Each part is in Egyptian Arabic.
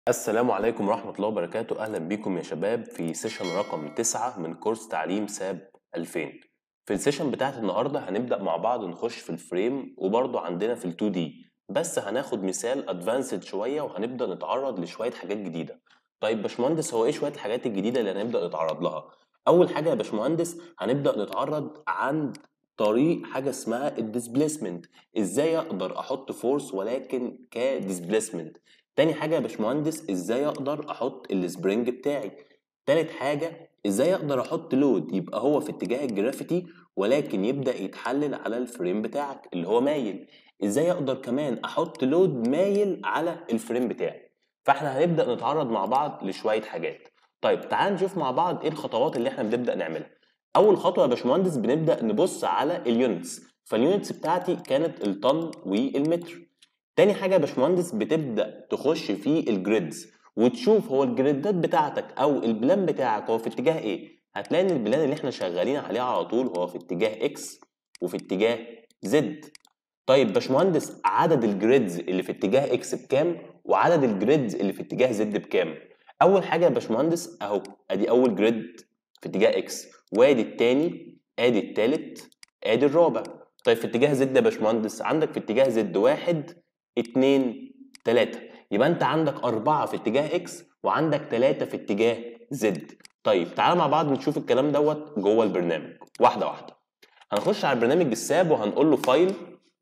السلام عليكم ورحمة الله وبركاته أهلا بيكم يا شباب في سيشن رقم 9 من كورس تعليم ساب 2000 في السيشن بتاعت النهاردة هنبدأ مع بعض نخش في الفريم وبرضه عندنا في ال 2 دي بس هناخد مثال ادفانسد شوية وهنبدأ نتعرض لشوية حاجات جديدة طيب باشمهندس هو ايه شوية الحاجات الجديدة اللي هنبدأ نتعرض لها أول حاجة يا باشمهندس هنبدأ نتعرض عن طريق حاجة اسمها الديسبليسمنت ازاي اقدر احط فورس ولكن كديسبليسمنت تاني حاجة يا باشمهندس ازاي اقدر احط السبرينج بتاعي تالت حاجة ازاي اقدر احط لود يبقى هو في اتجاه الجرافيتي ولكن يبدأ يتحلل على الفريم بتاعك اللي هو مايل ازاي اقدر كمان احط لود مايل على الفريم بتاعي فاحنا هنبدأ نتعرض مع بعض لشوية حاجات طيب تعال نشوف مع بعض ايه الخطوات اللي احنا بنبدأ نعملها اول خطوة يا باشمهندس بنبدأ نبص على اليونتس فاليونتس بتاعتي كانت الطن والمتر تاني حاجة يا باشمهندس بتبدأ تخش في الجريدز وتشوف هو الجريدات بتاعتك أو البلان بتاعك هو في اتجاه إيه؟ هتلاقي إن البلان اللي إحنا شغالين عليه على طول هو في اتجاه إكس وفي اتجاه زد. طيب باشمهندس عدد الجريدز اللي في اتجاه إكس بكام؟ وعدد الجريدز اللي في اتجاه زد بكام؟ أول حاجة يا باشمهندس أهو أدي أول جريد في اتجاه إكس وأدي التاني أدي التالت أدي الرابع. طيب في اتجاه زد يا باشمهندس عندك في اتجاه زد واحد اتنين تلاتة يبقى انت عندك أربعة في اتجاه اكس وعندك تلاتة في اتجاه زد طيب تعالى مع بعض نشوف الكلام دوت جوه البرنامج واحدة واحدة هنخش على البرنامج الساب وهنقول له فايل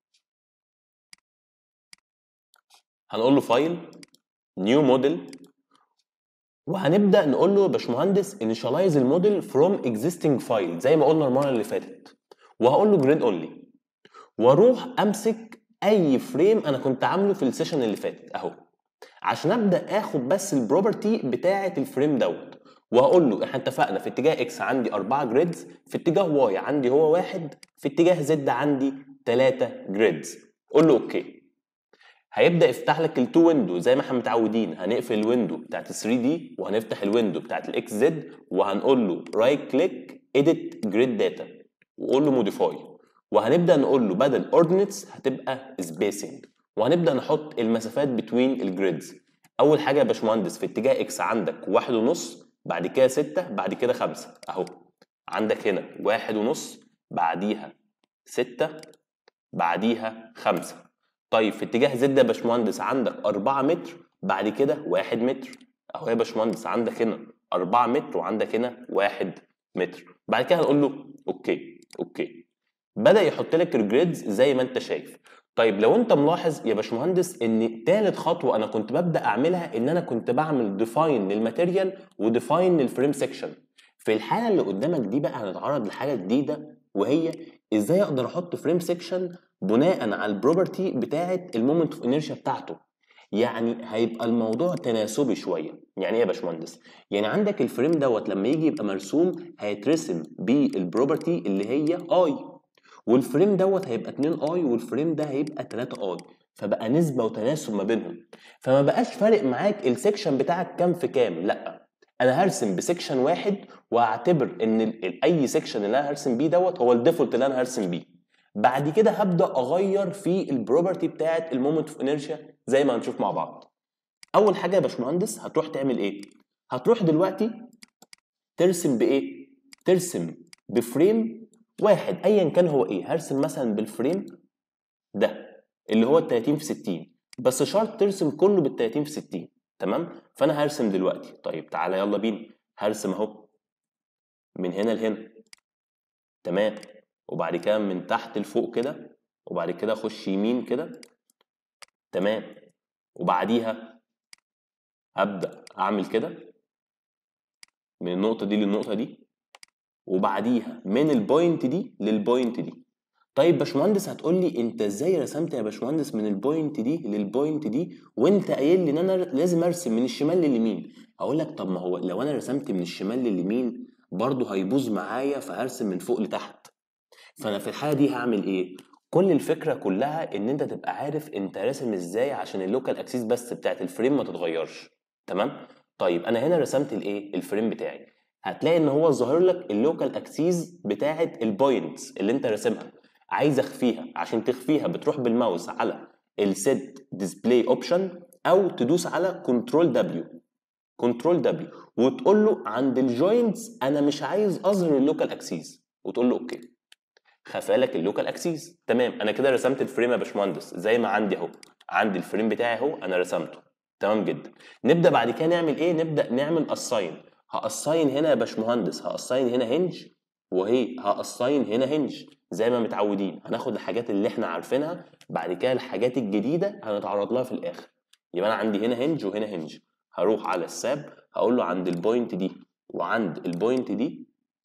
هنقول له فايل نيو موديل وهنبدا نقول له يا باشمهندس انيشاليز الموديل فروم اكزيستنج فايل زي ما قلنا المره اللي فاتت وهقول له جريد اونلي واروح امسك اي فريم انا كنت عامله في السيشن اللي فاتت اهو عشان ابدا اخد بس البروبرتي بتاعه الفريم دوت وهقول له احنا اتفقنا في اتجاه اكس عندي أربعة جريدز في اتجاه واي عندي هو واحد في اتجاه زد عندي ثلاثة جريدز قول له اوكي هيبدا يفتح لك التو ويندو زي ما احنا متعودين هنقفل الويندو بتاعت 3 دي وهنفتح الويندو بتاعت الاكس زد وهنقول له رايت كليك اديت جريد داتا وقول له موديفاي وهنبدا نقول له بدل اوردينتس هتبقى سبيسنج وهنبدا نحط المسافات بتوين الجريدز اول حاجه يا باشمهندس في اتجاه اكس عندك واحد ونص بعد كده ستة بعد كده خمسة اهو عندك هنا واحد ونص بعديها ستة بعديها خمسة طيب في اتجاه زد يا باشمهندس عندك أربعة متر بعد كده واحد متر اهو يا باشمهندس عندك هنا أربعة متر وعندك هنا واحد متر بعد كده هنقول له اوكي اوكي بدا يحط لك الجريدز زي ما انت شايف طيب لو انت ملاحظ يا باشمهندس ان تالت خطوه انا كنت ببدا اعملها ان انا كنت بعمل ديفاين للماتيريال وديفاين للفريم سيكشن في الحاله اللي قدامك دي بقى هنتعرض لحاجه جديده وهي ازاي اقدر احط فريم سيكشن بناء على البروبرتي بتاعه المومنت اوف انيرشيا بتاعته يعني هيبقى الموضوع تناسبي شويه يعني ايه يا باشمهندس يعني عندك الفريم دوت لما يجي يبقى مرسوم هيترسم بالبروبرتي اللي هي اي والفريم دوت هيبقى 2 اي والفريم ده هيبقى 3 اي فبقى نسبه وتناسب ما بينهم فما بقاش فارق معاك السكشن بتاعك كام في كام لا انا هرسم بسكشن واحد واعتبر ان ال- اي سكشن اللي انا هرسم بيه دوت هو الديفولت اللي انا هرسم بيه بعد كده هبدا اغير في البروبرتي بتاعه المومنت اوف انيرشيا زي ما هنشوف مع بعض اول حاجه يا باشمهندس هتروح تعمل ايه هتروح دلوقتي ترسم بايه ترسم بفريم واحد ايا كان هو ايه هرسم مثلا بالفريم ده اللي هو ال 30 في 60 بس شرط ترسم كله بال 30 في 60 تمام فانا هرسم دلوقتي طيب تعالى يلا بينا هرسم اهو من هنا لهنا تمام وبعد كده من تحت لفوق كده وبعد كده اخش يمين كده تمام وبعديها هبدا اعمل كده من النقطه دي للنقطه دي وبعديها من البوينت دي للبوينت دي طيب باشمهندس هتقول لي انت ازاي رسمت يا باشمهندس من البوينت دي للبوينت دي وانت قايل لي ان انا لازم ارسم من الشمال لليمين هقول لك طب ما هو لو انا رسمت من الشمال لليمين برضه هيبوظ معايا فهرسم من فوق لتحت فانا في الحاله دي هعمل ايه كل الفكره كلها ان انت تبقى عارف انت راسم ازاي عشان اللوكال اكسيس بس بتاعت الفريم ما تتغيرش تمام طيب انا هنا رسمت الايه الفريم بتاعي هتلاقي ان هو ظاهر لك اللوكال اكسيس بتاعت البوينتس اللي انت راسمها عايز اخفيها عشان تخفيها بتروح بالماوس على السيت ديسبلاي اوبشن او تدوس على كنترول دبليو كنترول دبليو وتقول له عند الجوينتس انا مش عايز اظهر اللوكال اكسيس وتقول له اوكي خفالك اللوكال اكسيس تمام انا كده رسمت الفريم يا باشمهندس زي ما عندي اهو عندي الفريم بتاعي اهو انا رسمته تمام جدا نبدا بعد كده نعمل ايه نبدا نعمل اساين هاساين هنا يا باشمهندس هاساين هنا هنج وهي هاساين هنا هنج زي ما متعودين هناخد الحاجات اللي احنا عارفينها بعد كده الحاجات الجديده هنتعرض لها في الاخر يبقى انا عندي هنا هنج وهنا هنج هروح على الساب هقول له عند البوينت دي وعند البوينت دي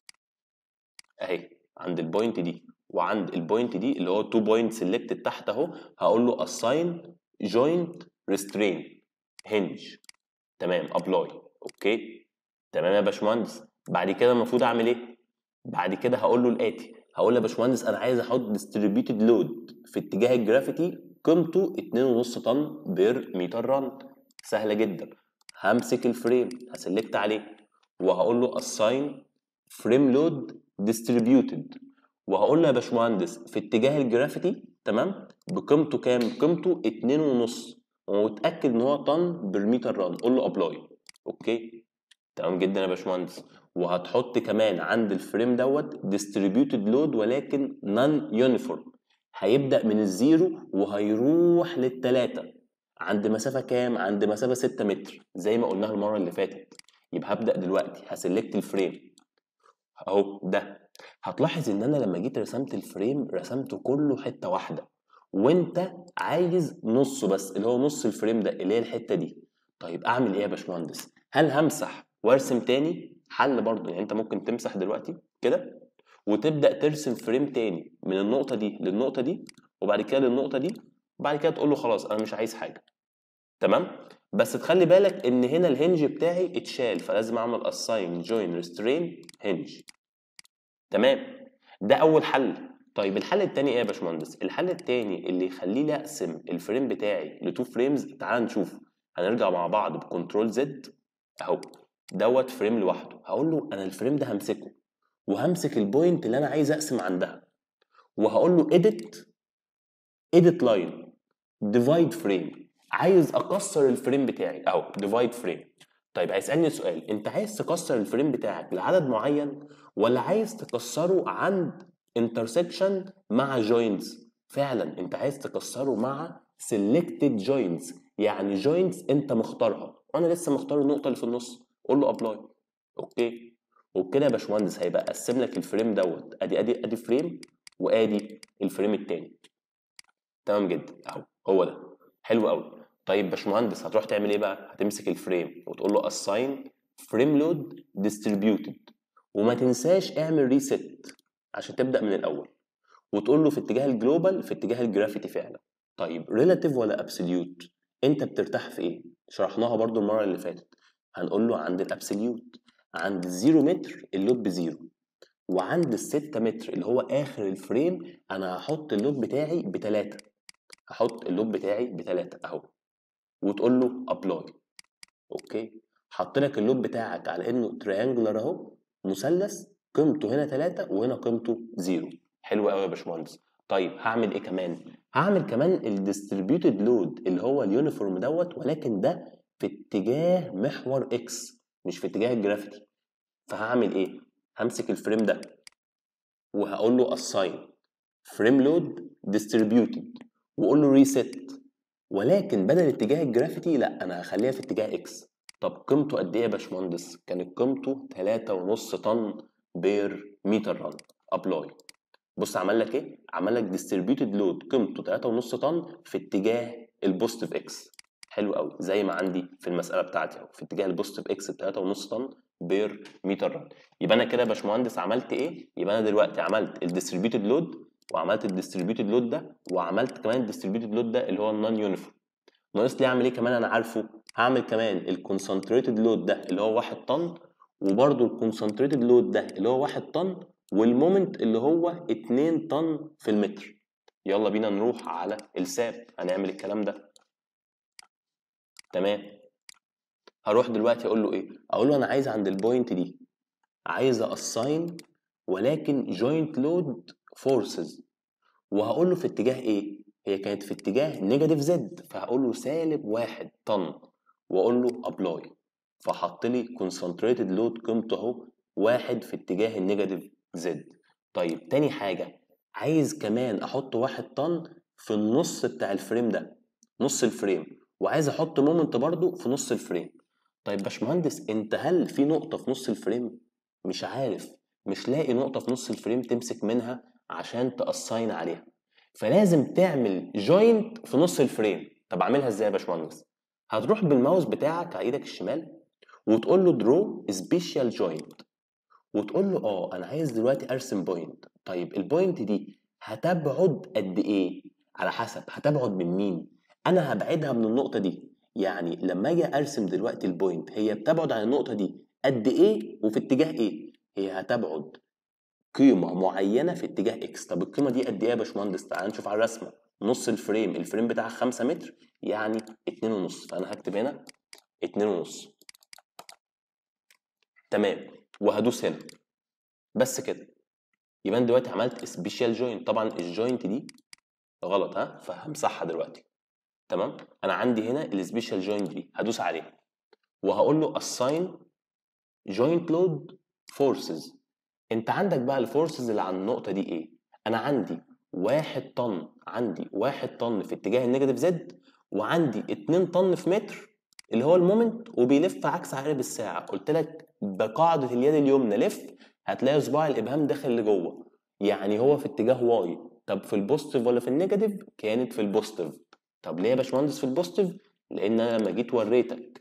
اهي عند البوينت دي وعند البوينت دي اللي هو تو بوينت سيلكتد تحت اهو هقول له assign joint restrain hinge تمام ابلاي اوكي تمام يا باشمهندس بعد كده المفروض اعمل ايه بعد كده هقول له الاتي هقول له يا باشمهندس انا عايز احط distributed load في اتجاه الجرافيتي قيمته 2.5 طن بير متر رن سهله جدا همسك الفريم هسلكت عليه وهقول له assign frame load distributed وهقول له يا باشمهندس في اتجاه الجرافيتي تمام بقيمته كام؟ قيمته 2.5 ومتاكد ان هو طن بالمتر ران قول له ابلاي اوكي تمام جدا يا باشمهندس وهتحط كمان عند الفريم دوت ديستريبيوتد لود ولكن نون يونيفورم هيبدا من الزيرو وهيروح للتلاته عند مسافه كام؟ عند مسافه 6 متر زي ما قلناها المره اللي فاتت يبقى هبدا دلوقتي هسلكت الفريم اهو ده هتلاحظ ان انا لما جيت رسمت الفريم رسمته كله حته واحده وانت عايز نصه بس اللي هو نص الفريم ده اللي هي الحته دي طيب اعمل ايه يا باشمهندس هل همسح وارسم تاني حل برضه يعني انت ممكن تمسح دلوقتي كده وتبدا ترسم فريم تاني من النقطه دي للنقطه دي وبعد كده للنقطه دي وبعد كده تقول له خلاص انا مش عايز حاجه تمام بس تخلي بالك ان هنا الهنج بتاعي اتشال فلازم اعمل assign join restrain hinge تمام ده اول حل طيب الحل التاني ايه يا باشمهندس الحل التاني اللي يخليني اقسم الفريم بتاعي لتو فريمز تعال نشوف هنرجع مع بعض بكنترول زد اهو دوت فريم لوحده هقول له انا الفريم ده همسكه وهمسك البوينت اللي انا عايز اقسم عندها وهقول له edit edit line divide frame عايز اكسر الفريم بتاعي اهو divide frame طيب هيسالني سؤال انت عايز تكسر الفريم بتاعك لعدد معين ولا عايز تكسره عند intersection مع joints فعلا انت عايز تكسره مع selected joints يعني joints انت مختارها وانا لسه مختار النقطه اللي في النص قول له ابلاي اوكي وبكده يا باشمهندس هيبقى قسم لك الفريم دوت ادي ادي ادي فريم وادي الفريم التاني تمام جدا اهو هو ده حلو قوي طيب باشمهندس هتروح تعمل ايه بقى هتمسك الفريم وتقول له assign frame load distributed وما تنساش اعمل ريست عشان تبدا من الاول وتقول له في اتجاه الجلوبال في اتجاه الجرافيتي فعلا طيب ريلاتيف ولا ابسوليوت انت بترتاح في ايه شرحناها برضو المره اللي فاتت هنقول له عند الابسوليوت عند الزيرو متر اللود بزيرو وعند الستة متر اللي هو اخر الفريم انا هحط اللود بتاعي بتلاتة هحط اللود بتاعي بتلاتة اهو وتقول له ابلاي اوكي حط لك اللود بتاعك على انه تريانجلر اهو مثلث قيمته هنا 3 وهنا قيمته 0 حلو قوي يا باشمهندس طيب هعمل ايه كمان هعمل كمان الديستريبيوتد لود اللي هو اليونيفورم دوت ولكن ده في اتجاه محور اكس مش في اتجاه الجرافيتي فهعمل ايه همسك الفريم ده وهقول له assign frame load distributed واقول له reset ولكن بدل اتجاه الجرافيتي لا انا هخليها في اتجاه اكس طب قيمته قد ايه يا باشمهندس كانت قيمته 3.5 طن بير متر رن ابلاي بص عمل لك ايه عمل لك ديستريبيوتد لود قيمته 3.5 طن في اتجاه البوزيتيف اكس حلو قوي زي ما عندي في المساله بتاعتي اهو في اتجاه البوزيتيف اكس ب 3.5 طن بير متر رن يبقى انا كده يا باشمهندس عملت ايه يبقى انا دلوقتي عملت الديستريبيوتد لود وعملت الديستريبيوتد لود ده وعملت كمان الديستريبيوتد لود ده اللي هو النون يونيفورم ناقص لي اعمل ايه كمان انا عارفه هعمل كمان الكونسنتريتد لود ده اللي هو 1 طن وبرده الكونسنتريتد لود ده اللي هو 1 طن والمومنت اللي هو 2 طن في المتر يلا بينا نروح على الساب هنعمل الكلام ده تمام هروح دلوقتي اقول له ايه اقول له انا عايز عند البوينت دي عايز اساين ولكن جوينت لود فورسز وهقول له في اتجاه ايه هي كانت في اتجاه نيجاتيف زد فهقول له سالب واحد طن واقول له ابلاي فحط لي كونسنتريتد لود قيمته اهو واحد في اتجاه النيجاتيف زد طيب تاني حاجه عايز كمان احط واحد طن في النص بتاع الفريم ده نص الفريم وعايز احط مومنت برضو في نص الفريم طيب باشمهندس انت هل في نقطه في نص الفريم مش عارف مش لاقي نقطه في نص الفريم تمسك منها عشان تأساين عليها فلازم تعمل جوينت في نص الفريم طب اعملها ازاي يا باشمهندس هتروح بالماوس بتاعك على ايدك الشمال وتقول له درو سبيشال جوينت وتقول له اه انا عايز دلوقتي ارسم بوينت طيب البوينت دي هتبعد قد ايه على حسب هتبعد من مين انا هبعدها من النقطه دي يعني لما اجي ارسم دلوقتي البوينت هي بتبعد عن النقطه دي قد ايه وفي اتجاه ايه هي هتبعد قيمه معينه في اتجاه اكس طب القيمه دي قد ايه يا باشمهندس تعال نشوف على الرسمه نص الفريم الفريم بتاعها 5 متر يعني 2 ونص فانا هكتب هنا 2 ونص تمام وهدوس هنا بس كده يبقى انا دلوقتي عملت سبيشال جوينت طبعا الجوينت دي غلط ها فهمسحها دلوقتي تمام انا عندي هنا السبيشال جوينت دي هدوس عليها وهقول له assign joint load forces انت عندك بقى الفورسز اللي على النقطه دي ايه انا عندي واحد طن عندي واحد طن في اتجاه النيجاتيف زد وعندي اتنين طن في متر اللي هو المومنت وبيلف عكس عقارب الساعه قلت لك بقاعده اليد اليمنى لف هتلاقي صباع الابهام داخل لجوه يعني هو في اتجاه واي طب في البوزيتيف ولا في النيجاتيف كانت في البوزيتيف طب ليه يا باشمهندس في البوزيتيف لان انا لما جيت وريتك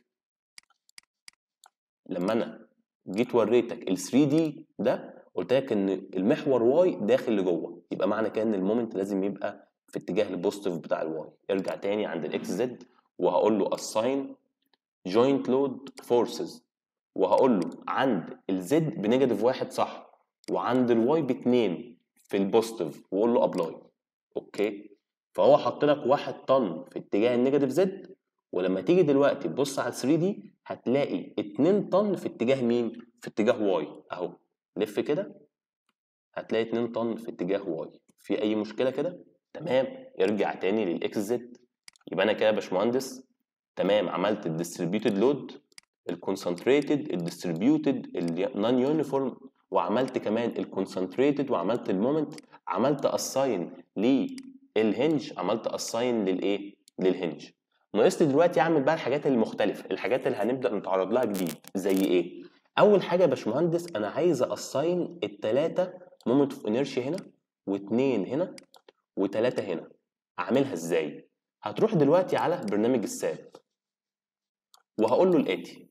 لما انا جيت وريتك ال 3 دي ده قلت لك ان المحور واي داخل لجوه يبقى معنى كده ان المومنت لازم يبقى في اتجاه البوزيتيف بتاع الواي ارجع تاني عند الاكس زد وهقول له assign joint load forces وهقول له عند الزد بنيجاتيف واحد صح وعند الواي باتنين في البوزيتيف واقول له ابلاي اوكي فهو حط لك واحد طن في اتجاه النيجاتيف زد ولما تيجي دلوقتي تبص على 3 دي هتلاقي 2 طن في اتجاه مين؟ في اتجاه واي اهو لف كده هتلاقي 2 طن في اتجاه واي في اي مشكله كده؟ تمام ارجع تاني للاكس زد يبقى انا كده يا باشمهندس تمام عملت الديستريبيوتد لود الكونسنتريتد الديستريبيوتد النون يونيفورم وعملت كمان الكونسنتريتد وعملت المومنت عملت اساين للهنج عملت اساين للايه للهنج ناقص لي دلوقتي اعمل بقى الحاجات المختلفه الحاجات اللي هنبدا نتعرض لها جديد زي ايه اول حاجه يا باشمهندس انا عايز اساين الثلاثه مومنت اوف انيرشيا هنا واثنين هنا وثلاثه هنا اعملها ازاي هتروح دلوقتي على برنامج الساب وهقول له الاتي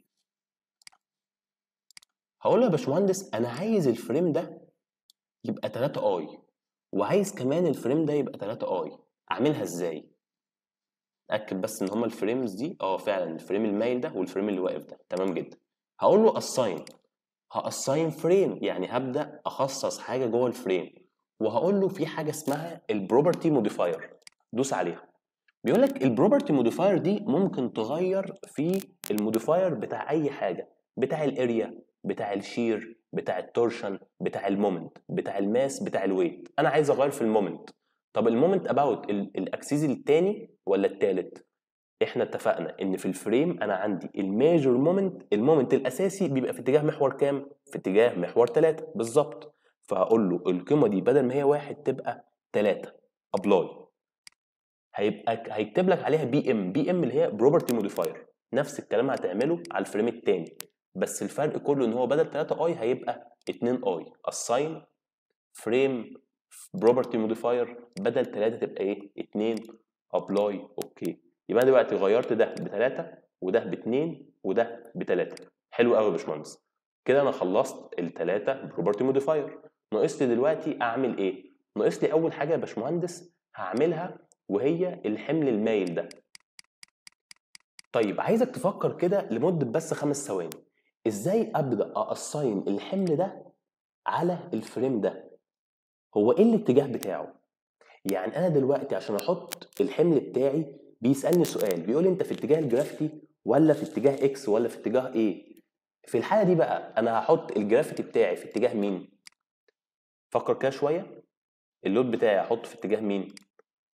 هقول له يا باشمهندس انا عايز الفريم ده يبقى 3 اي وعايز كمان الفريم ده يبقى 3 اي اعملها ازاي اتاكد بس ان هما الفريمز دي اه فعلا الفريم المايل ده والفريم اللي واقف ده تمام جدا هقول له assign هاساين فريم يعني هبدا اخصص حاجه جوه الفريم وهقول له في حاجه اسمها البروبرتي موديفاير دوس عليها بيقول لك البروبرتي موديفاير دي ممكن تغير في الموديفاير بتاع اي حاجه بتاع الاريا بتاع الشير بتاع التورشن بتاع المومنت بتاع الماس بتاع الويت انا عايز اغير في المومنت طب المومنت اباوت الاكسيس الثاني ولا الثالث احنا اتفقنا ان في الفريم انا عندي الميجور مومنت المومنت الاساسي بيبقى في اتجاه محور كام في اتجاه محور 3 بالظبط فهقول له القيمه دي بدل ما هي واحد تبقى 3 ابلاي هيبقى هيكتب لك عليها بي ام بي ام اللي هي بروبرتي موديفاير نفس الكلام هتعمله على الفريم الثاني بس الفرق كله ان هو بدل 3 اي هيبقى 2 اي assign فريم بروبرتي موديفاير بدل 3 تبقى ايه 2 ابلاي اوكي يبقى دلوقتي غيرت ده بثلاثة وده باتنين وده بتلاتة حلو قوي يا باشمهندس كده انا خلصت التلاتة بروبرتي موديفاير ناقص لي دلوقتي اعمل ايه ناقص لي اول حاجه يا باشمهندس هعملها وهي الحمل المايل ده طيب عايزك تفكر كده لمده بس خمس ثواني ازاي ابدا اقصين الحمل ده على الفريم ده هو ايه الاتجاه بتاعه يعني انا دلوقتي عشان احط الحمل بتاعي بيسالني سؤال بيقول لي انت في اتجاه الجرافيتي ولا في اتجاه اكس ولا في اتجاه ايه في الحاله دي بقى انا هحط الجرافيتي بتاعي في اتجاه مين فكر كده شويه اللود بتاعي هحطه في اتجاه مين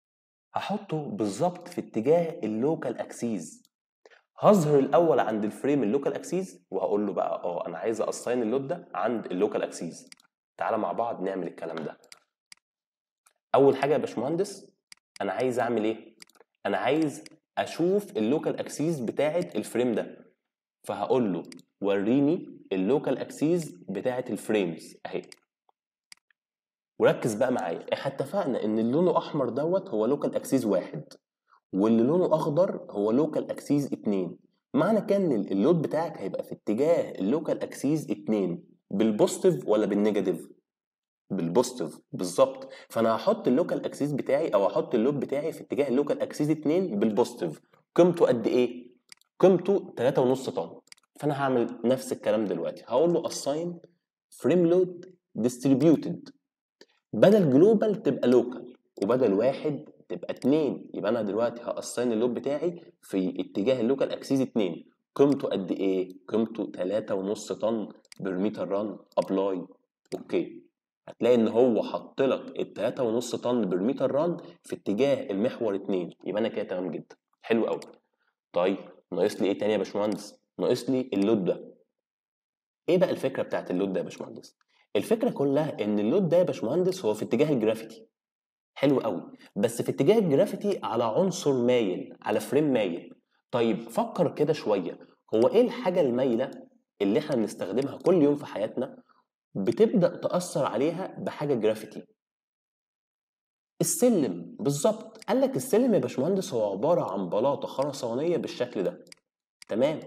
هحطه بالظبط في اتجاه اللوكال اكسيز هظهر الاول عند الفريم اللوكال اكسيز وهقول له بقى اه انا عايز اساين اللود ده عند اللوكال اكسيز تعالى مع بعض نعمل الكلام ده اول حاجه يا باشمهندس انا عايز اعمل ايه انا عايز اشوف اللوكال اكسيز بتاعه الفريم ده فهقول له وريني اللوكال اكسيز بتاعه الفريمز اهي وركز بقى معايا احنا اتفقنا ان اللي لونه احمر دوت هو لوكال اكسيز واحد واللي لونه اخضر هو لوكال اكسيز اتنين معنى كده ان اللود بتاعك هيبقى في اتجاه اللوكال اكسيز اتنين بالبوزيتيف ولا بالنيجاتيف بالبوزيتيف بالظبط فانا هحط اللوكال اكسيس بتاعي او هحط اللود بتاعي في اتجاه اللوكال اكسيس 2 بالبوزيتيف قيمته قد ايه قيمته 3.5 طن فانا هعمل نفس الكلام دلوقتي هقول له assign frame load distributed بدل جلوبال تبقى لوكال وبدل واحد تبقى اتنين يبقى انا دلوقتي هاساين اللود بتاعي في اتجاه اللوكال اكسيس 2 قيمته قد ايه قيمته 3.5 طن برميتر ران ابلاي اوكي هتلاقي ان هو حط لك ال 3.5 طن برميتر ران في اتجاه المحور 2 يبقى انا كده تمام جدا حلو قوي طيب ناقص لي ايه تاني يا باشمهندس ناقص لي اللود ده ايه بقى الفكره بتاعت اللود ده يا باشمهندس الفكره كلها ان اللود ده يا باشمهندس هو في اتجاه الجرافيتي حلو قوي بس في اتجاه الجرافيتي على عنصر مايل على فريم مايل طيب فكر كده شويه هو ايه الحاجه المايله اللي احنا بنستخدمها كل يوم في حياتنا بتبدا تاثر عليها بحاجه جرافيتي السلم بالظبط قال لك السلم يا باشمهندس هو عباره عن بلاطه خرسانيه بالشكل ده تمام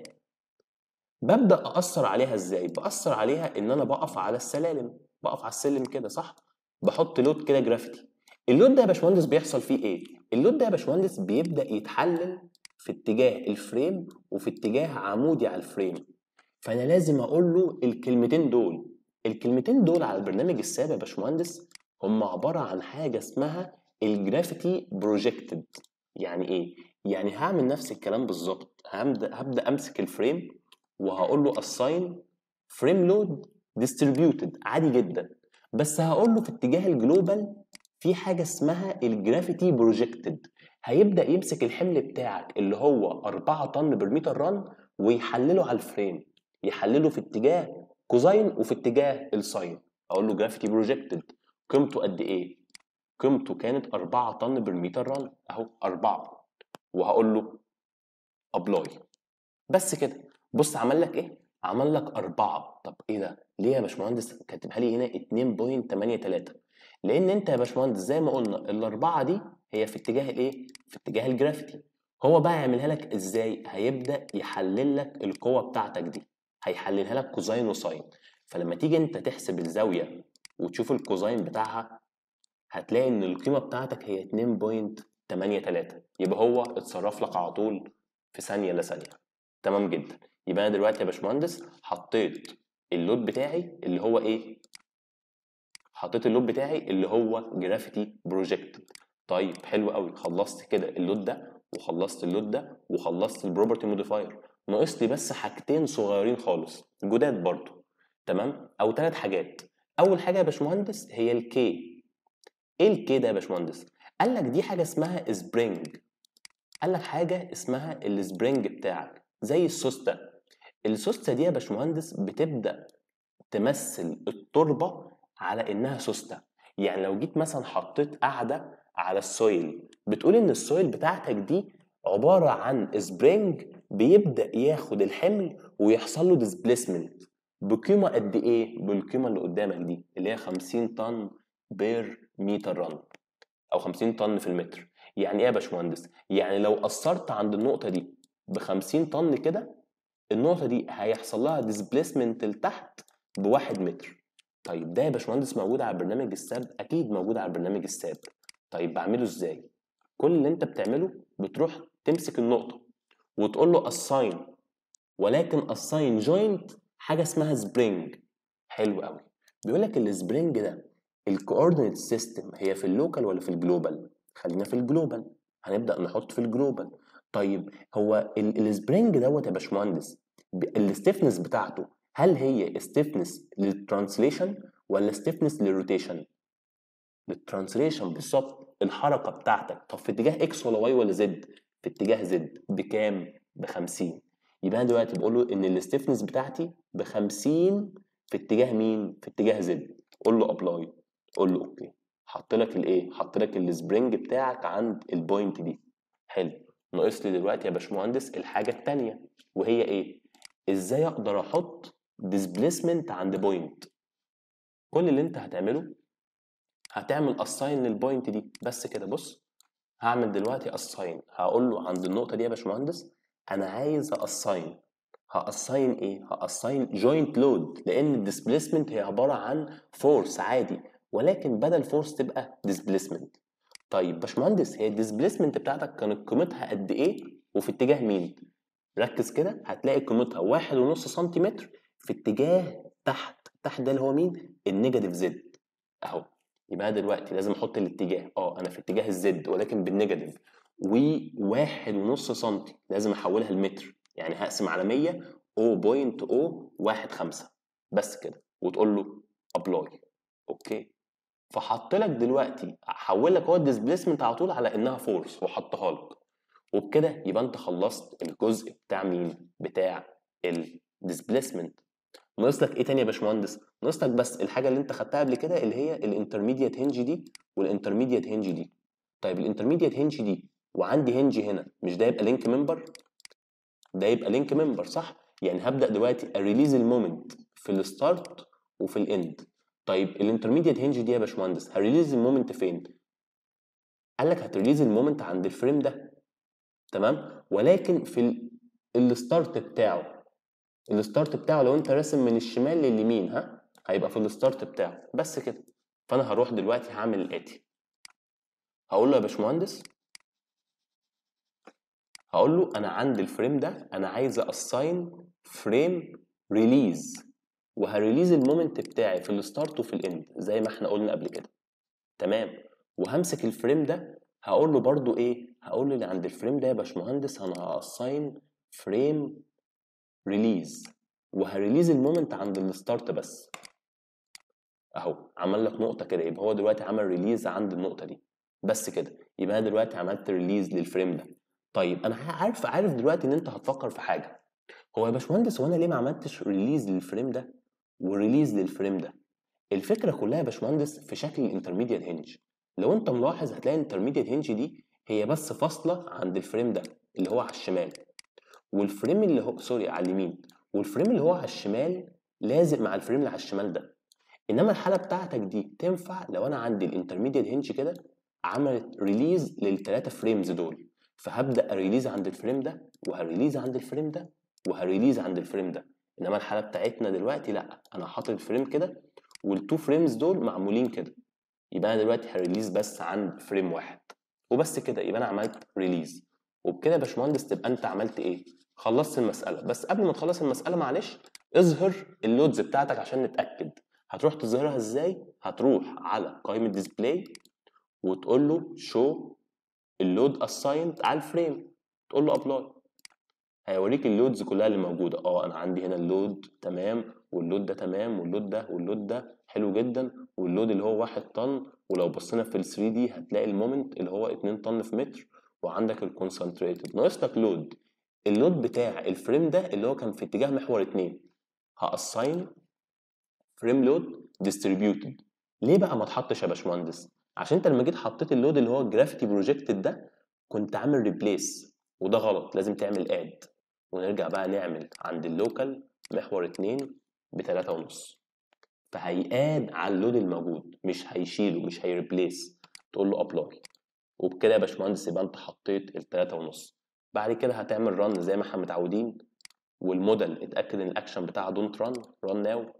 ببدا اثر عليها ازاي باثر عليها ان انا بقف على السلالم بقف على السلم كده صح بحط لود كده جرافيتي اللود ده يا باشمهندس بيحصل فيه ايه اللود ده يا باشمهندس بيبدا يتحلل في اتجاه الفريم وفي اتجاه عمودي على الفريم فانا لازم اقول له الكلمتين دول الكلمتين دول على البرنامج الساب يا باشمهندس هم عباره عن حاجه اسمها الجرافيتي بروجكتد يعني ايه يعني هعمل نفس الكلام بالظبط هبدا هبدا امسك الفريم وهقول له assign frame load distributed عادي جدا بس هقول له في اتجاه الجلوبال في حاجه اسمها الجرافيتي بروجكتد هيبدا يمسك الحمل بتاعك اللي هو 4 طن برميتر ران ويحلله على الفريم يحلله في اتجاه كوزاين وفي اتجاه الساين اقول له جرافيتي بروجكتد قيمته قد ايه قيمته كانت 4 طن بالمتر ران اهو 4 وهقول له ابلاي بس كده بص عمل لك ايه عمل لك 4 طب ايه ده ليه يا باشمهندس كاتبها لي هنا 2.83 لان انت يا باشمهندس زي ما قلنا الاربعه دي هي في اتجاه الايه في اتجاه الجرافيتي هو بقى يعملها لك ازاي هيبدا يحلل لك القوه بتاعتك دي هيحللها لك كوزاين وساين فلما تيجي انت تحسب الزاويه وتشوف الكوزاين بتاعها هتلاقي ان القيمه بتاعتك هي 2.83 يبقى هو اتصرف لك على طول في ثانيه الا ثانيه تمام جدا يبقى انا دلوقتي يا باشمهندس حطيت اللود بتاعي اللي هو ايه حطيت اللود بتاعي اللي هو جرافيتي بروجكت طيب حلو قوي خلصت كده اللود ده وخلصت اللود ده وخلصت البروبرتي موديفاير ناقص لي بس حاجتين صغيرين خالص جداد برضو تمام او ثلاث حاجات اول حاجه يا باشمهندس هي الكي ايه الكي ده يا باشمهندس قال لك دي حاجه اسمها سبرينج قال لك حاجه اسمها السبرينج بتاعك زي السوسته السوسته دي يا باشمهندس بتبدا تمثل التربه على انها سوسته يعني لو جيت مثلا حطيت قاعده على السويل بتقول ان السويل بتاعتك دي عباره عن سبرينج بيبدا ياخد الحمل ويحصل له ديسبليسمنت بقيمه قد ايه بالقيمه اللي قدامك دي اللي هي 50 طن بير متر رن او 50 طن في المتر يعني ايه يا باشمهندس يعني لو قصرت عند النقطه دي ب 50 طن كده النقطه دي هيحصل لها ديسبليسمنت لتحت بواحد متر طيب ده يا باشمهندس موجود على برنامج الساب اكيد موجود على برنامج الساب طيب بعمله ازاي كل اللي انت بتعمله بتروح تمسك النقطه وتقول له assign ولكن assign joint حاجه اسمها سبرينج حلو قوي بيقول لك السبرينج ده الكوردينيت سيستم هي في اللوكال ولا في الجلوبال خلينا في الجلوبال هنبدا نحط في الجلوبال طيب هو السبرينج دوت يا باشمهندس الستيفنس بتاعته هل هي ستيفنس للترانسليشن ولا ستيفنس للروتيشن للترانسليشن بالظبط الحركه بتاعتك طب في اتجاه اكس ولا واي ولا زد في اتجاه زد بكام ب 50 يبقى انا دلوقتي بقول له ان الستيفنس بتاعتي ب 50 في اتجاه مين في اتجاه زد قول له ابلاي قول له اوكي حط لك الايه حط لك السبرينج بتاعك عند البوينت دي حلو ناقص لي دلوقتي يا باشمهندس الحاجه الثانيه وهي ايه ازاي اقدر احط ديسبليسمنت عند بوينت كل اللي انت هتعمله هتعمل اساين للبوينت دي بس كده بص هعمل دلوقتي اساين هقول له عند النقطه دي يا باشمهندس انا عايز اساين هاساين ايه هاساين جوينت لود لان الديسبليسمنت هي عباره عن فورس عادي ولكن بدل فورس تبقى ديسبليسمنت طيب باشمهندس هي الديسبليسمنت بتاعتك كانت قيمتها قد ايه وفي اتجاه مين ركز كده هتلاقي قيمتها واحد ونص سنتيمتر في اتجاه تحت تحت ده اللي هو مين النيجاتيف زد اهو يبقى أنا دلوقتي لازم احط الاتجاه اه انا في اتجاه الزد ولكن بالنيجاتيف وواحد ونص سنتي لازم احولها لمتر يعني هقسم على 100 0.015 بس كده وتقول له ابلاي اوكي فحط لك دلوقتي حول لك هو الديسبليسمنت على طول على انها فورس وحطها لك وبكده يبقى انت خلصت الجزء بتاع مين بتاع الديسبليسمنت ناقص لك ايه تاني يا باشمهندس ناقص لك بس الحاجه اللي انت خدتها قبل كده اللي هي الانترميديت هنج دي والانترميديت هنج دي طيب الانترميديت هنج دي وعندي هنج هنا مش ده يبقى لينك ممبر ده يبقى لينك ممبر صح يعني هبدا دلوقتي اريليز المومنت في الستارت وفي الاند طيب الانترميديت هنج دي يا باشمهندس هريليز المومنت فين قال لك هتريليز المومنت عند الفريم ده تمام ولكن في الستارت بتاعه الستارت بتاعه لو انت راسم من الشمال لليمين ها هيبقى في الستارت بتاعه بس كده فانا هروح دلوقتي هعمل الاتي هقول له يا باشمهندس هقول له انا عندي الفريم ده انا عايز اساين فريم ريليز وهريليز المومنت بتاعي في الستارت وفي الاند زي ما احنا قلنا قبل كده تمام وهمسك الفريم ده هقول له برضو ايه هقول له اللي عند الفريم ده يا باشمهندس انا هاساين فريم ريليز وهريليز المومنت عند الستارت بس اهو عمل لك نقطه كده يبقى هو دلوقتي عمل ريليز عند النقطه دي بس كده يبقى انا دلوقتي عملت ريليز للفريم ده طيب انا عارف عارف دلوقتي ان انت هتفكر في حاجه هو يا باشمهندس هو انا ليه ما عملتش ريليز للفريم ده وريليز للفريم ده الفكره كلها يا باشمهندس في شكل الانترميديت هنج لو انت ملاحظ هتلاقي الانترميديت هنج دي هي بس فاصله عند الفريم ده اللي هو على الشمال والفريم اللي هو سوري على اليمين والفريم اللي هو على الشمال لازق مع الفريم اللي على الشمال ده انما الحاله بتاعتك دي تنفع لو انا عندي الانترميديت هنج كده عملت ريليز للثلاثه فريمز دول فهبدا اريليز عند الفريم ده وهريليز عند الفريم ده وهريليز عند الفريم ده انما الحاله بتاعتنا دلوقتي لا انا حاطط الفريم كده والتو فريمز دول معمولين كده يبقى انا دلوقتي هريليز بس عند فريم واحد وبس كده يبقى انا عملت ريليز وبكده يا باشمهندس تبقى انت عملت ايه خلصت المساله بس قبل ما تخلص المساله معلش اظهر اللودز بتاعتك عشان نتاكد هتروح تظهرها ازاي هتروح على قائمه ديسبلاي وتقول له شو اللود اسايند على الفريم تقول له ابلاي هيوريك اللودز كلها اللي موجوده اه انا عندي هنا اللود تمام واللود ده تمام واللود ده واللود ده حلو جدا واللود اللي هو 1 طن ولو بصينا في ال 3 دي هتلاقي المومنت اللي هو 2 طن في متر وعندك الكونسنتريتد ناقص لك لود اللود بتاع الفريم ده اللي هو كان في اتجاه محور 2 هاساين فريم لود ديستريبيوتد ليه بقى ما اتحطش يا باشمهندس عشان انت لما جيت حطيت اللود اللي هو الجرافيتي بروجكتد ده كنت عامل ريبليس وده غلط لازم تعمل اد ونرجع بقى نعمل عند اللوكال محور 2 بتلاتة ونص فهيقاد على اللود الموجود مش هيشيله مش هيريبليس تقول له ابلاي وبكده يا باشمهندس يبقى انت حطيت التلاتة ونص بعد كده هتعمل رن زي ما احنا متعودين والموديل اتاكد ان الاكشن بتاعها دونت رن رن ناو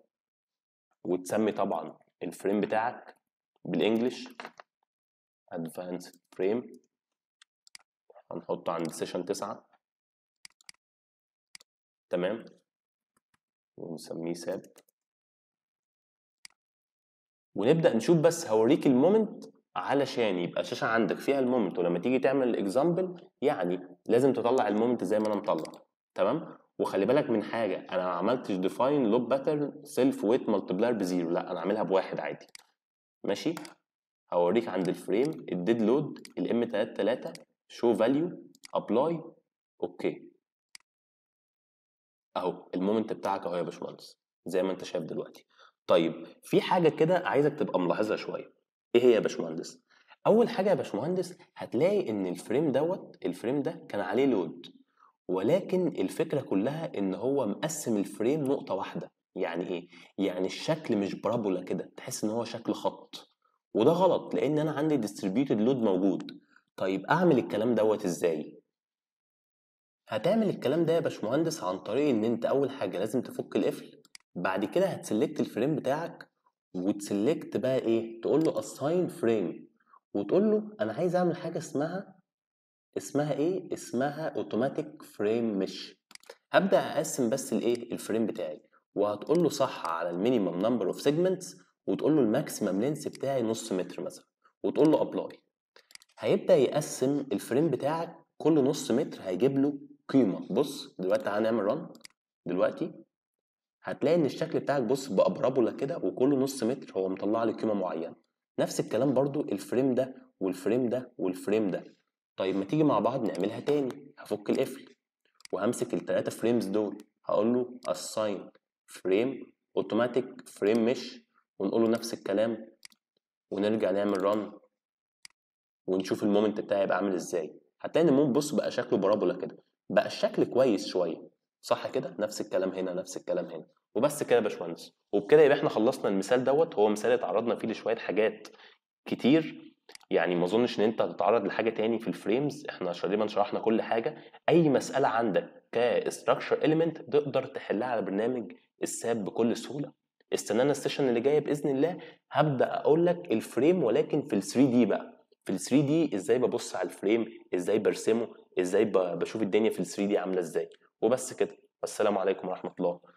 وتسمي طبعا الفريم بتاعك بالانجلش advanced frame هنحطه عند سيشن تسعة تمام ونسميه ساب ونبدأ نشوف بس هوريك المومنت علشان يبقى الشاشة عندك فيها المومنت ولما تيجي تعمل الاكزامبل يعني لازم تطلع المومنت زي ما انا مطلع تمام وخلي بالك من حاجة انا ما عملتش ديفاين لوب باترن سيلف ويت ملتبلاير بزيرو لا انا عاملها بواحد عادي ماشي هوريك عند الفريم الديد لود الام 33 شو فاليو ابلاي اوكي اهو المومنت بتاعك اهو يا باشمهندس زي ما انت شايف دلوقتي طيب في حاجه كده عايزك تبقى ملاحظها شويه ايه هي يا باشمهندس اول حاجه يا باشمهندس هتلاقي ان الفريم دوت الفريم ده كان عليه لود ولكن الفكره كلها ان هو مقسم الفريم نقطه واحده يعني ايه يعني الشكل مش بارابولا كده تحس ان هو شكل خط وده غلط لان انا عندي ديستريبيوتد لود موجود طيب اعمل الكلام دوت ازاي هتعمل الكلام ده يا باشمهندس عن طريق ان انت اول حاجه لازم تفك القفل بعد كده هتسلكت الفريم بتاعك وتسلكت بقى ايه تقول له assign frame وتقول له انا عايز اعمل حاجه اسمها اسمها ايه اسمها اوتوماتيك فريم مش هبدا اقسم بس الايه الفريم بتاعي وهتقول له صح على المينيمم نمبر اوف سيجمنتس وتقول له الماكسيمم لينس بتاعي نص متر مثلا وتقول له ابلاي هيبدا يقسم الفريم بتاعك كل نص متر هيجيب له قيمه بص دلوقتي هنعمل رن دلوقتي هتلاقي ان الشكل بتاعك بص بقى بارابولا كده وكل نص متر هو مطلع لي قيمه معينه نفس الكلام برضو الفريم ده والفريم ده والفريم ده طيب ما تيجي مع بعض نعملها تاني هفك القفل وهمسك التلاتة فريمز دول هقول له assign frame automatic frame mesh ونقول له نفس الكلام ونرجع نعمل رن ونشوف المومنت بتاعي يبقى عامل ازاي هتلاقي ان المومنت بص بقى شكله بارابولا كده بقى الشكل كويس شويه صح كده نفس الكلام هنا نفس الكلام هنا وبس كده يا باشمهندس وبكده يبقى احنا خلصنا المثال دوت هو مثال اتعرضنا فيه لشويه حاجات كتير يعني ما اظنش ان انت هتتعرض لحاجه تاني في الفريمز احنا تقريبا شرحنا كل حاجه اي مساله عندك كستراكشر اليمنت تقدر تحلها على برنامج الساب بكل سهوله استنانا السيشن اللي جايه باذن الله هبدا اقول لك الفريم ولكن في ال 3 دي بقى في ال 3 دي ازاي ببص على الفريم ازاي برسمه ازاي ب- بشوف الدنيا في ال 3 دي عامله ازاي وبس كده والسلام عليكم ورحمه الله